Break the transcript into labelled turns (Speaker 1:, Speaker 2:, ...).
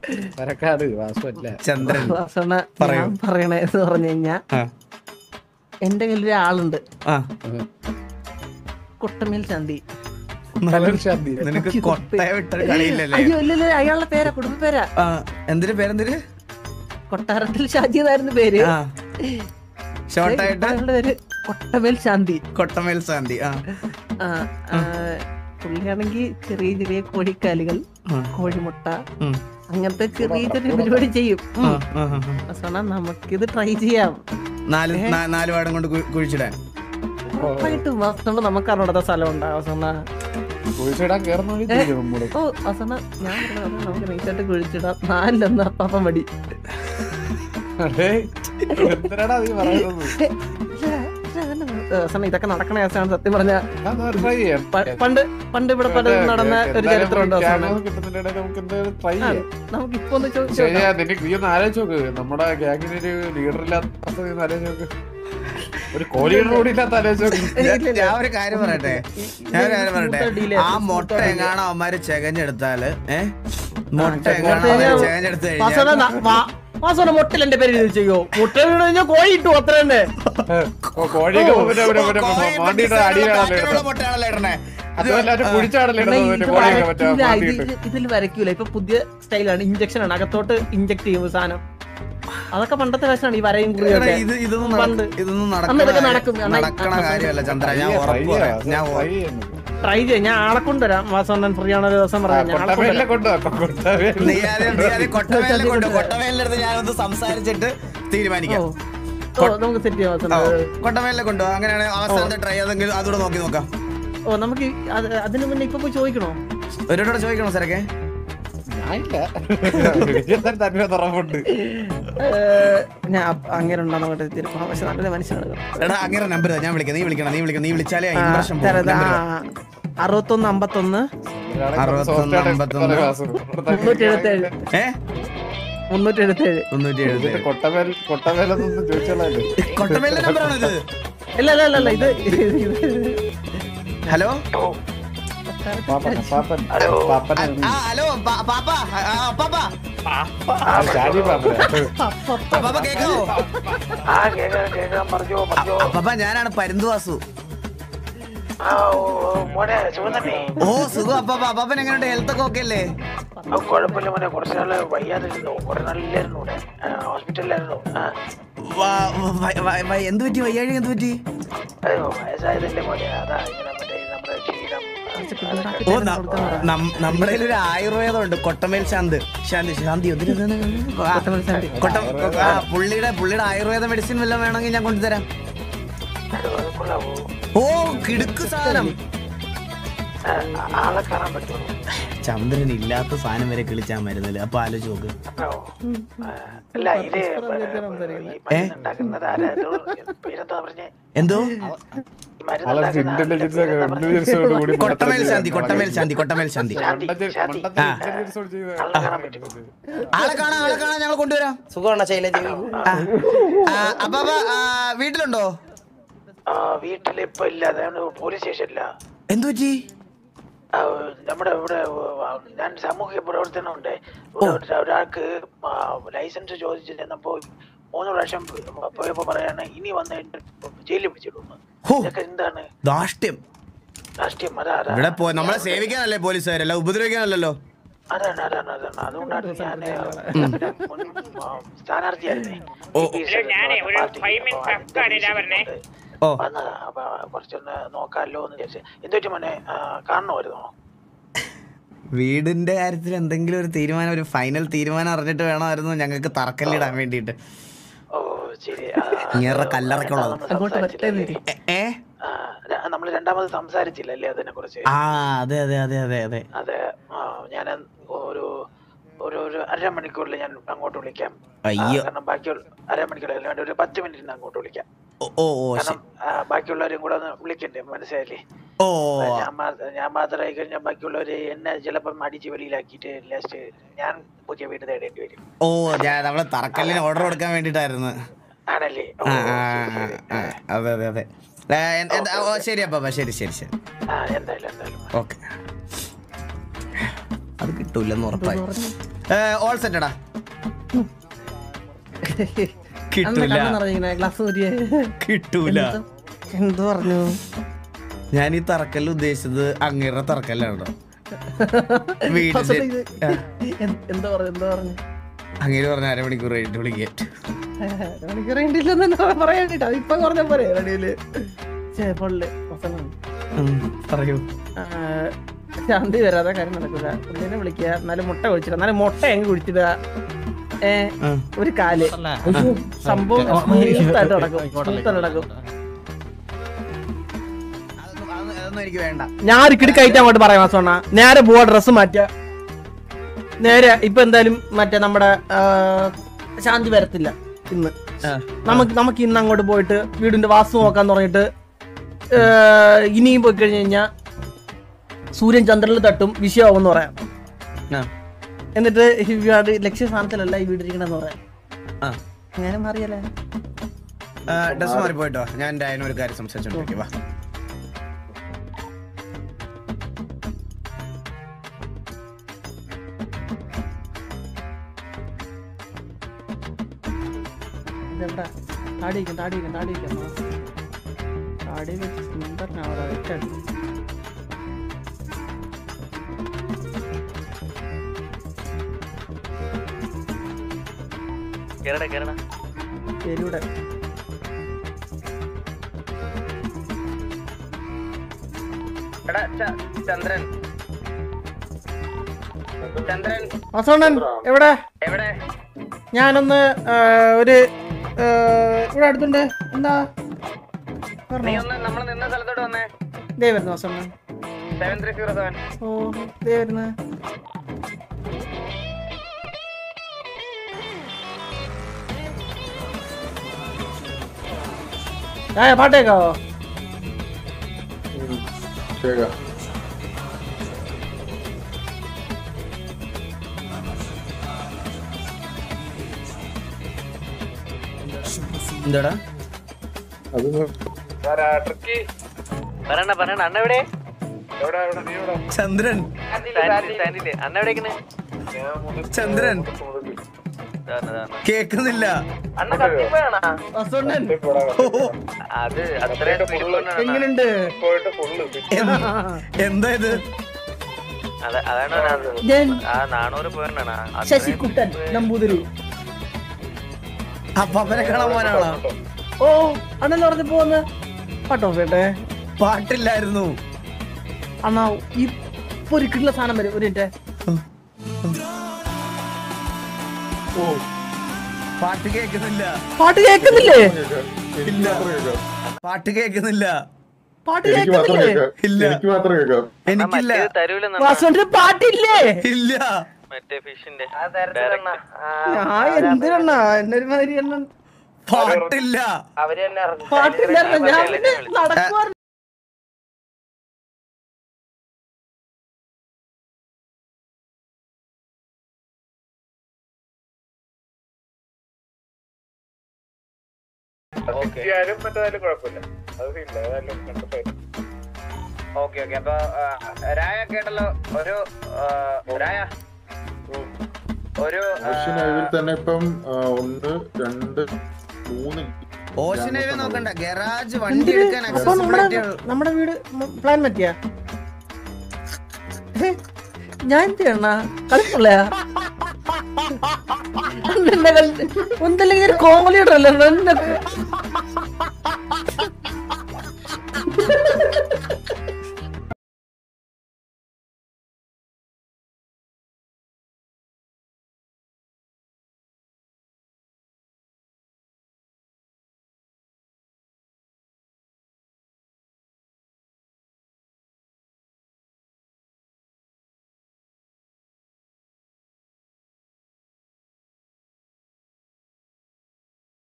Speaker 1: പരക്കാട് വാസുവല്ല
Speaker 2: ചന്ദ്രൻ
Speaker 3: വാസണ്ണ
Speaker 2: പറയൂ.
Speaker 3: ഞാൻ പറയണേന്ന് പറഞ്ഞു കഴിഞ്ഞാ
Speaker 2: ആ
Speaker 3: എന്റെ കയ്യിൽ ഒരാളുണ്ട്
Speaker 2: ആ
Speaker 3: കുട്ടമേൽ ചന്തി
Speaker 1: ശാന്തി
Speaker 2: നിനക്ക് കൊട്ടയ വിട്ടൊരു കളിയില്ലല്ലേ
Speaker 3: അയ്യോ ഇല്ലല്ല അയാളുടെ പേരാ കുടുംബ പേരാ
Speaker 2: ആ എന്തിന് പേരെന്തിന്
Speaker 3: കൊട്ടാരത്തിൽ ഷാജിയതായിരുന്നു പേര്
Speaker 2: ആ ഷോർട്ടായിട്ട്
Speaker 3: അയാളുടെ പേര് കൊട്ടമേൽ ശാന്തി
Speaker 2: കൊട്ടമേൽ ശാന്തി ആ
Speaker 3: ആ, ആ, പുള്ളിയാണെങ്കിൽ ചെറിയ ചെറിയ കോഴിക്കാലുകൾ
Speaker 2: ആ.
Speaker 3: കോഴിമുട്ട
Speaker 2: ഉം.
Speaker 3: അങ്ങനത്തെ ചെറിയ ചെറിയ പരിപാടി ചെയ്യും
Speaker 2: ആ,
Speaker 3: ഉം.
Speaker 2: ആ, ആ, ആ.
Speaker 3: അവസാനം നമുക്കിത് ട്രൈ ചെയ്യാം
Speaker 2: നാല് നാ- നാല് പാടം കൊണ്ട് കു- കുഴിച്ചിടാൻ
Speaker 3: ഉറപ്പായിട്ടും വാസന നമുക്ക് അറിയാത്ത സ്ഥലം ഉണ്ട് അവസാന
Speaker 1: കുഴിച്ചിടാൻ കേറുന്ന വഴി തിരിഞ്ഞു നമ്മള്
Speaker 3: ഓ അവസാന ഞാൻ പറഞ്ഞത് അവസാനം നമുക്ക് നൈസായിട്ട് കുഴിച്ചിടാം നാലിലൊന്ന് അപ്പാപ്പൻ മടി
Speaker 1: അടേ, എന്തിനാടാ നീ പറയുന്നത്
Speaker 3: അവസാനം ഇതൊക്കെ നടക്കണ അവസാനം സത്യം പറഞ്ഞ
Speaker 1: ഞാൻ try ചെയ്യാം.
Speaker 3: പണ്ട് പണ്ട് ഇവിടെ പലതും നടന്ന ഒരു
Speaker 1: എന്തായാലും
Speaker 3: ചരിത്രമുണ്ട്
Speaker 1: നമുക്ക്
Speaker 3: അവസാനം
Speaker 1: camera കിട്ടുന്നതിന്റെ ഇടയിൽ നമുക്ക് എന്തായാലും try
Speaker 3: ആ,
Speaker 1: ചെയ്യാം.
Speaker 3: നമുക്ക് ഇപ്പൊ ഒന്ന് ചോദിച്ചു
Speaker 1: ശരിയാ നിനക്ക് നീ ഒന്ന് ആലോചിച്ച് നോക്ക് നമ്മുടെ ഗ്യാങ്ങിന് ഒരു ലീഡർ ഇല്ലാത്ത നീ ഒന്ന് ആലോചിച്ച് നോക്ക് ഒരു കോ ലീഡർ കൂടി ഇല്ലാത്ത ആലോചിച്ച് നോക്ക്
Speaker 2: ഞാൻ- ഞാൻ ഒരു കാര്യം പറയട്ടെ ഞാൻ ഒരു കാര്യം പറയട്ടെ
Speaker 3: delay,
Speaker 2: ആ മുട്ട എങ്ങാണോ അവന്മാര് ചെകഞ്ഞെടുത്താല് ഏ മുട്ട എങ്ങാണോ അവന്മാര് ചെകഞ്ഞെടുത്ത് കഴിഞ്ഞാൽ
Speaker 3: വാസന മുട്ടിൽ എന്റെ പേര് ഇത് ചെയ്യോ മുട്ട വീണ് കഴിഞ്ഞാൽ കോഴി ഇട്ടു അത്ര തന്നെ
Speaker 1: ഓ, കോഴിയൊക്കെ മറ്റേ മറ്റേ മറ്റേ
Speaker 2: കോഴി
Speaker 1: മാണ്ടിയുടെ
Speaker 2: പിടിച്ച്
Speaker 1: അടിയിലാണല്ലോ
Speaker 2: പാറ്റകളുടെ
Speaker 1: ഇടുന്നത്.
Speaker 2: മുട്ടയാണല്ലോ ഇടണേ
Speaker 1: അതുമല്ല മറ്റേ കുഴിച്ചാണല്ലോ
Speaker 3: എന്നാ
Speaker 1: ഇടുന്നത്
Speaker 3: ഇത്
Speaker 1: മറ്റേ കോഴിയൊക്കെ മറ്റേ
Speaker 3: വരയ്ക്കൂല
Speaker 1: മാണ്ടിയിട്ട്.
Speaker 3: ഇത് ഇതിൽ വരയ്ക്കൂല ഇപ്പൊ പുതിയ സ്റ്റൈലാണ് ഇഞ്ചക്ഷൻ ആണ് അകത്തോട്ട് ഇഞ്ചക്ട് ചെയ്യും സാധനം അതൊക്കെ പണ്ടത്തെ വേഷമാണ് ഈ വരയും
Speaker 2: എടാ,
Speaker 3: കുറിയൊക്കെ
Speaker 2: ഇത് ഇതൊന്നും
Speaker 3: പണ്ട്.
Speaker 2: നട- ഇതൊന്നും
Speaker 3: അന്ന് ഇതൊക്കെ
Speaker 2: നടക്കണ
Speaker 3: നടക്കും. അന്ന്
Speaker 2: നടക്കണ
Speaker 3: ആ,
Speaker 2: കാര്യമല്ല ചന്ദ്ര ഞാൻ
Speaker 1: Try
Speaker 2: ഉറപ്പ്
Speaker 1: ചെയ്യാം,
Speaker 2: പറയാം ഞാൻ
Speaker 1: try
Speaker 2: ഉറപ്പ്
Speaker 1: ചെയ്യാം.
Speaker 3: ട്രൈ ചെയ്യാം ഞാൻ ആളെ കൊണ്ടുവരാം വാസവണ്ണൻ ഫ്രീ ആണ് ഒരു ദിവസം
Speaker 1: ആ,
Speaker 3: പറയാം ഞാൻ ആളെ
Speaker 1: കൊട്ടമേലിനെ
Speaker 3: കൊണ്ടുവരാം.
Speaker 1: കൊണ്ടുവാ കൊട്ടമേലിനെ.
Speaker 2: നീ ആദ്യം നീ ആദ്യം കൊട്ടമേലിനെ കൊണ്ട് കൊട്ടമേലിന്റെ അടുത്ത് ഞാനൊന്ന് സംസാരിച്ചിട്ട് തീരുമാനിക്കാം
Speaker 3: ഓ. ഓ നമുക്ക് സെറ്റ് ചെയ്യാം
Speaker 2: ആ,
Speaker 3: വാസവണ്ണൻ
Speaker 2: കൊട്ടമേലിനെ കൊണ്ടുപോകാം അങ്ങനെയാണെങ്കിൽ അവസാനത്തെ ട്രൈ അതെങ്കിൽ അതുകൂടെ നോക്കി നോക്കാം
Speaker 3: ഓ നമുക്ക് ഈ- അത് അതിന് മുന്നേ ഇപ്പൊ പോയി ചോദിക്കണോ
Speaker 2: ഒരുപാട് ചോദിക്കണോ സാറൊക്കെ
Speaker 1: ഞാനില്ല. വിജയൻ തന്നെ തുറമുണ്ട്
Speaker 3: ഏഹ്, ഞാൻ അപ്പ- അങ്ങനെ ഉണ്ടോ നോക്കട്ടെ തിരുപ്പണം പക്ഷെ നല്ലൊരു മനുഷ്യനാണ്
Speaker 2: എടാ അങ്ങനെ നമ്പർ ഞാൻ വിളിക്കാം നീ വിളിക്കണം നീ വിളിക്കണം നീ വിളിച്ചാലേ
Speaker 3: ആ,
Speaker 2: ഇംപ്രഷൻ
Speaker 3: തരാം, ആ, അറുപത്തൊന്ന് അമ്പത്തൊന്ന്
Speaker 2: അറുപത്തൊന്ന്, അമ്പത്തൊന്ന്.
Speaker 3: മുന്നൂറ്റി എഴുപത്തേഴ്
Speaker 2: ഏ
Speaker 3: മുന്നൂറ്റി എഴുപത്തേഴ്
Speaker 2: മുന്നൂറ്റി എഴുപത്തി
Speaker 1: കൊട്ടമേൽ കൊട്ടമേലൊന്നും ചോദിച്ചോളാല്ലേ
Speaker 2: കൊട്ടമേലിന്റെ നമ്പറാണോ ഇത്
Speaker 3: ഇല്ല ഇല്ല ഇല്ല ഇല്ല ഇത് ഇത്
Speaker 2: ഹലോ
Speaker 1: പാപ്പൻ പാപ്പൻ പാപ്പൻ
Speaker 2: ആ ഹലോ പാ- പാപ്പ ആ, പാപ്പ
Speaker 1: ഷാജി പാപ്പൻ
Speaker 2: പാപ്പ കേക്കാവോ
Speaker 4: ആ കേക്കാം കേക്കാം പറഞ്ഞോ പറഞ്ഞോ
Speaker 2: പാപ്പ ഞാനാണ് പരുന്തുവാസു
Speaker 4: ആ ഓ, ഓ, മോനെ സുഖം തന്നെ
Speaker 2: ഓ സുഖം അപ്പാപ്പ അപ്പാപ്പൻ എങ്ങനെയുണ്ട് ഹെൽത്ത് ഒക്കെ ഓക്കെ അല്ലേ
Speaker 4: ആ, കുഴപ്പമില്ല മോനെ കുറച്ച് നാള് വയ്യാതിരുന്നു കുറെ നാളില്ലായിരുന്നു ഇവിടെ ആ, ഹോസ്പിറ്റലിലായിരുന്നു ആ
Speaker 2: വാ- വ- വ- വ- എന്ത് പറ്റി വയ്യാഴി എന്ത് പറ്റി
Speaker 4: അയ്യോ വയസ്സായതല്ലേ മോനെ അതാ ഇങ്ങനെ മറ്റേ ഈ നമ്മുടെ ക്ഷീണം ആ, അതൊക്കെ.
Speaker 2: ഓ ന- നം- നമ്മുടെ കയ്യിൽ ഒരു ആയുർവേദം ഉണ്ട് കൊട്ടമേൽ ശാന്ത് ശാന്തി ശാന്തി എന്തിനാണ്? ആ,
Speaker 3: കൊട്ടമേൽ ശാന്തി.
Speaker 2: കൊട്ട- ആ, പുള്ളിയുടെ പുള്ളിയുടെ ആയുർവേദ മെഡിസിൻ വല്ലതും വേണമെങ്കിൽ ഞാൻ കൊണ്ടുതരാം
Speaker 4: അയ്യോ, അത് കൊള്ളാവോ
Speaker 2: ഓ കിടുക്ക് സാധനം
Speaker 4: ആ, ആളെ കാണാൻ പറ്റുമോ
Speaker 2: ചന്ദ്രൻ ഇല്ലാത്ത സാധനം വരെ കിളിച്ചാൻ മരുന്നില്ല അപ്പൊ ആലോചിച്ച് നോക്ക്
Speaker 4: ഓ, ആ, അല്ല ഇത് ഈ മരുന്ന് ഉണ്ടാക്കുന്നത് ആരാ ഇത് പേരെന്താ പറഞ്ഞേ
Speaker 2: എന്തോ
Speaker 4: ഈ മരുന്ന്
Speaker 1: വളരെ
Speaker 4: ഉണ്ടാക്കുന്ന
Speaker 1: ഇന്റലിജൻസ്
Speaker 4: ആളുടെ പേരെന്താ പറഞ്ഞേ?
Speaker 1: ഇന്റലിജൻസോട് കൂടി
Speaker 2: കൊട്ടമേൽ ശാന്തി കൊട്ടമേൽ ശാന്തി കൊട്ടമേൽ ശാന്തി
Speaker 4: ശാന്തി, ശാന്തി.
Speaker 1: മണ്ടത്തിൽ ഇന്റലിജൻസോട് ചെയ്ത
Speaker 4: ആളെ കാണാൻ പറ്റുമോ
Speaker 2: ആളെ കാണാൻ ആളെ കാണാൻ ഞങ്ങൾ കൊണ്ടുവരാം
Speaker 5: സുഖമാണ് ശൈലജ
Speaker 2: ആ. ആ, അപ്പാപ്പ ആ, വീട്ടിലുണ്ടോ
Speaker 4: ആ വീട്ടില് ഇപ്പൊ ഇല്ല അതാണ് പോലീസ് സ്റ്റേഷനില്ല
Speaker 2: എന്തു പറ്റി
Speaker 4: ആ, നമ്മുടെ ഇവിടെ ആ, ഞാൻ സാമൂഹിക പ്രവർത്തനമുണ്ട് ഇവിടെ ഒരു- ഒരാൾക്ക് ആ, ലൈസൻസ് ചോദിച്ചു ചെന്നപ്പോ മൂന്ന് പ്രാവശ്യം പോയപ്പോ പറയാണ് ഇനി വന്ന് എന്നെ ജയിലിൽ പിടിച്ചിടുന്നു
Speaker 2: ഹോ.
Speaker 4: ഇതൊക്കെ എന്താണ്
Speaker 2: ദാഷ്ട്യം
Speaker 4: രാഷ്ട്രീയം അതാ അതാ.
Speaker 2: ഇവിടെ പോ നമ്മളെ സേവിക്കാനല്ലേ പോലീസുകാരല്ല ഉപദ്രവിക്കാനല്ലല്ലോ
Speaker 4: അതാണ് അതാണ് അതാണ് അതുകൊണ്ടാണ് ഞാൻ മുൻ ആ, സ്ഥാനാർത്ഥിയായിരുന്നേ
Speaker 2: ഓ,
Speaker 4: ഈ
Speaker 6: ഇല്ല, ഞാനേ ഒരു
Speaker 4: പാർട്ടിക്ക്
Speaker 6: five minutes
Speaker 4: അപ്പൊ
Speaker 6: after ആണ് ഞാൻ പറഞ്ഞേ.
Speaker 2: ഓ
Speaker 4: വന്നതാ അപ്പൊ കുറച്ചൊന്ന് നോക്കാമല്ലോ എന്ന് വിചാരിച്ചു എന്തൊരു മോനെ ആ, കാണണമായിരുന്നോ
Speaker 2: വീടിന്റെ കാര്യത്തിൽ എന്തെങ്കിലും ഒരു തീരുമാനം ഒരു ഫൈനൽ തീരുമാനം അറിഞ്ഞിട്ട് വേണമായിരുന്നു ഞങ്ങൾക്ക് തറക്കല്ലിടാൻ വേണ്ടിയിട്ട്
Speaker 4: ഓ ശരി
Speaker 2: ഇങ്ങേറെ കല്ലറയ്ക്കുള്ളത്.
Speaker 3: അങ്ങോട്ട് വരട്ടെ നീ.
Speaker 2: എ- ഏ
Speaker 4: നമ്മൾ രണ്ടാമത് സംസാരിച്ചില്ലല്ലേ അതിനെ കുറിച്ച്
Speaker 2: ആ അതെ അതെ അതെ അതെ അതെ
Speaker 4: അതെ ഞാൻ ഒരു ഒരു ഒരു അരമണിക്കൂറിൽ ഞാൻ അങ്ങോട്ട് വിളിക്കാം ആ,
Speaker 2: അയ്യോ.
Speaker 4: കാരണം ബാക്കിയുള്ള അരമണിക്കൂർ അല്ലാണ്ട് ഒരു പത്ത് മിനിറ്റിന് അങ്ങോട്ട് വിളിക്കാം
Speaker 2: ഓ ഓ ഓ
Speaker 4: കാരണം
Speaker 2: ശരി.
Speaker 4: ആ, ബാക്കിയുള്ളവരെയും കൂടെ ഒന്ന് വിളിക്കണ്ടേ മനസ്സിലായില്ലേ
Speaker 2: ഓ
Speaker 4: ഞാൻ മാ- ഞാൻ മാത്രമായി കഴിഞ്ഞാൽ ബാക്കിയുള്ളവര് എന്നെ ചിലപ്പം അടിച്ച് വെളിയിലാക്കിയിട്ട് ലാസ്റ്റ് ഞാൻ പുതിയ വീട് തേടേണ്ടി വരും
Speaker 2: ഓ ഞാൻ നമ്മളെ തറക്കല്ലിന് ഓർഡർ കൊടുക്കാൻ വേണ്ടിട്ടായിരുന്നു
Speaker 4: ആണല്ലേ ഓ,
Speaker 2: ആ ആ
Speaker 4: ശരി,
Speaker 2: ആ,
Speaker 4: ശരി.
Speaker 2: ആ, അതെ അതെ അതെ ഏ, എന്ത്- എന്താ- ഓ ശരി അപ്പാ ശരി ശരി ശരി
Speaker 4: ആ എന്തായാലും എന്തായാലും
Speaker 2: ഓക്കെ അത് കിട്ടൂലെന്ന് ഉറപ്പായി ഓൾ സെറ്റടാ
Speaker 3: അന്ന്
Speaker 2: കിട്ടൂല
Speaker 3: കണ്ണ് നിറഞ്ഞിങ്ങനെ ഗ്ലാസ് ഊരിയേ
Speaker 2: കിട്ടൂല
Speaker 3: എന്ത് പറഞ്ഞു
Speaker 2: ഞാൻ ഈ തറക്കല്ല് ഉദ്ദേശിച്ചത് അങ്ങേരുടെ തറക്കല്ലാണ് വീടിന്റെ
Speaker 3: എന്ത്- എന്താ പറഞ്ഞു എന്താ പറഞ്ഞു
Speaker 2: അങ്ങേര് പറഞ്ഞ അരമണിക്കൂർ കഴിഞ്ഞിട്ട് വിളിക്കാൻ
Speaker 3: എനിക്ക് റേണ്ടില്ലെന്ന് പറയാണ്ടിട്ട് അതിപ്പൊ പറഞ്ഞ പോലെ റെഡിയില് പൊള്ളി
Speaker 2: പറയൂ
Speaker 3: ശാന്തി വരാതെ കാര്യം നടക്കില്ല പുള്ളിനെ വിളിക്കുക എന്നാലും മുട്ട കുഴിച്ചിടുക എന്നാലും മുട്ട എങ്ങ് കുഴിച്ചിടുക ഏ
Speaker 2: ആ.
Speaker 3: ഒരു കാല് അയ്യോ, സംഭവം smooth ആയിട്ട് നടക്കും smooth ആയിട്ട് നടക്കും
Speaker 2: അതൊന്നും അതൊന്നും- അതൊന്നും എനിക്ക് വേണ്ട
Speaker 3: ഞാൻ ഒരു കിടക്കായിട്ട് അങ്ങോട്ട് പറയാം മാസോണ്ണ നേരെ പോവാ ഡ്രസ്സ് മാറ്റുക നേരെ ഇപ്പൊ എന്തായാലും മറ്റേ നമ്മുടെ ആ, ശാന്തി വരത്തില്ല ഇന്ന്
Speaker 2: ആ.
Speaker 3: നമുക്ക് നമുക്ക് ഇന്ന് അങ്ങോട്ട് പോയിട്ട് വീടിന്റെ വാസ്തു നോക്കാൻ തുടങ്ങിയിട്ട് ഏ, ഇനിയും പോയി കഴിഞ്ഞു കഴിഞ്ഞാൽ സൂര്യൻ ചന്ദ്രനിൽ തട്ടും വിഷയമാവും പറയാം
Speaker 2: ആ.
Speaker 3: എന്നിട്ട് ഈ വീട് ലക്ഷ്യസ്ഥാനത്തിലല്ല ഈ വീടിരിക്കണെന്ന് പറയാം
Speaker 2: ആ.
Speaker 3: അങ്ങനെ മാറിയല്ലേ
Speaker 2: ഡ്രസ് മാറി പോയിട്ടോ ഞാൻ എൻ്റെ അതിന് ഒരു കാര്യം സംസാരിച്ചോണ്ടിരിക്കും വാ
Speaker 3: ഇതെവിടെ താടി വയ്ക്കാം താടി വയ്ക്കാം താടി വയ്ക്കാം താടി വെച്ച് സുന്ദരനാവടാ വെച്ചാൽ
Speaker 5: കേറടാ കേറടാ
Speaker 3: ശരിയുടെ
Speaker 2: എടാ ച- ചന്ദ്രൻ ചന്ദ്രൻ
Speaker 3: വാസവണ്ണൻ എവിടെ
Speaker 2: എവിടെ
Speaker 3: ഞാനൊന്ന് ആ, ഒരു ആ, ഇവിടെ അടുത്തുണ്ട് എന്താ
Speaker 2: നീ
Speaker 3: പറഞ്ഞോ.
Speaker 2: ഒന്ന് നമ്മൾ നിന്ന സ്ഥലത്തോട്ട് വന്നേ
Speaker 3: ദേ വരുന്നു വാസവണ്ണൻ
Speaker 2: സെവൻ ത്രീ സീറോ സെവൻ
Speaker 3: ഓ ദേ വരുന്നു ചായ പാട്ടേക്കാവോ
Speaker 1: കേൾക്കാം
Speaker 2: എന്താടാ
Speaker 1: അത്
Speaker 5: പറയണ പറയണ അണ്ണ എവിടെ
Speaker 1: എവിടെ എവിടെ നീ എവിടെ
Speaker 2: ചന്ദ്രൻ
Speaker 5: സ്റ്റാൻഡില് സ്റ്റാൻഡില് അണ്ണ എവിടേക്കണ്
Speaker 2: ചന്ദ്രൻ കേക്കുന്നില്ല
Speaker 3: വാസവണ്ണൻ
Speaker 2: ഓ,
Speaker 5: അത് അത്രയും speed കൊണ്ടാണ് അണ്ണാ.
Speaker 3: എങ്ങനെയുണ്ട്
Speaker 1: പോയിട്ട് ഫുള്ള്
Speaker 2: എന്ത്- എന്താ ഇത്
Speaker 5: അത- അതാണ് അണ്ണാ.
Speaker 3: ഞാൻ
Speaker 5: ആ നാണൂറ് പോയിട്ടാണ്
Speaker 3: ശശികുട്ടൻ നമ്പൂതിരി
Speaker 2: അപ്പനെ കാണാൻ പോകാനാണോ
Speaker 3: ഓ അണ്ണൻ പറഞ്ഞ പോന്ന് പാട്ടോ കേട്ടെ
Speaker 2: പാട്ടില്ലായിരുന്നു
Speaker 3: അണ്ണാ ഇപ്പൊ ഒരു കിട്ടുന്ന സാധനം വരും ഒരു മിനിറ്റ്
Speaker 1: ഓ
Speaker 2: പാട്ട് കേക്കുന്നില്ല
Speaker 3: പാട്ട് കേൾക്കുന്നില്ലേ
Speaker 2: ഇല്ല പാട്ട് കേക്കുന്നില്ല
Speaker 3: പാട്ട്
Speaker 1: എനിക്ക് മാത്രം
Speaker 3: കേൾക്കുന്നില്ലേ
Speaker 1: കേൾക്കാം
Speaker 2: ഇല്ല.
Speaker 1: എനിക്ക് മാത്രം കേൾക്കാം
Speaker 2: എനിക്കില്ല
Speaker 5: തരൂലെന്നാ
Speaker 3: വാസുവിന്റെ പാട്ടില്ലേ
Speaker 2: ഇല്ല
Speaker 5: മറ്റേ ഫിഷിന്റെ
Speaker 3: ഞാൻ എന്തിനാ എന്നെ ഒരു മാതിരി എണ്ണം
Speaker 2: പാട്ടില്ല
Speaker 3: പാട്ടില്ലായിരുന്നു ഞാൻ പിന്നെ നടക്കുവായിരുന്നു
Speaker 1: കിട്ടിയാലും മറ്റേതായാലും കുഴപ്പമില്ല അത് ഇല്ല ഏതായാലും കണ്ടപ്പോ
Speaker 2: ഓക്കെ ഓക്കെ അപ്പൊ ആ, രായ കേട്ടല്ലോ ഒരു ആ, രായ ഒരു
Speaker 6: ഓഷ്യൻ ഹൈവിൽ തന്നെ ഇപ്പം ആ, ഒന്ന് രണ്ട് മൂന്ന്
Speaker 2: ഓഷൻ ഹൈവേ നോക്കണ്ട ഗരാജ് വണ്ടി
Speaker 3: എന്തിന്?
Speaker 2: എടുക്കാൻ
Speaker 3: അപ്പൊ നമ്മുടെ
Speaker 2: accessibility
Speaker 3: നമ്മുടെ വീട് പ്ലാൻ പറ്റിയാ ഹേ, ഞാൻ ചെയ്യണ കളിപ്പുള്ളയാ ഒന്നല്ലെങ്കിൽ ഒരു കോമഡി ഇടല്ലോ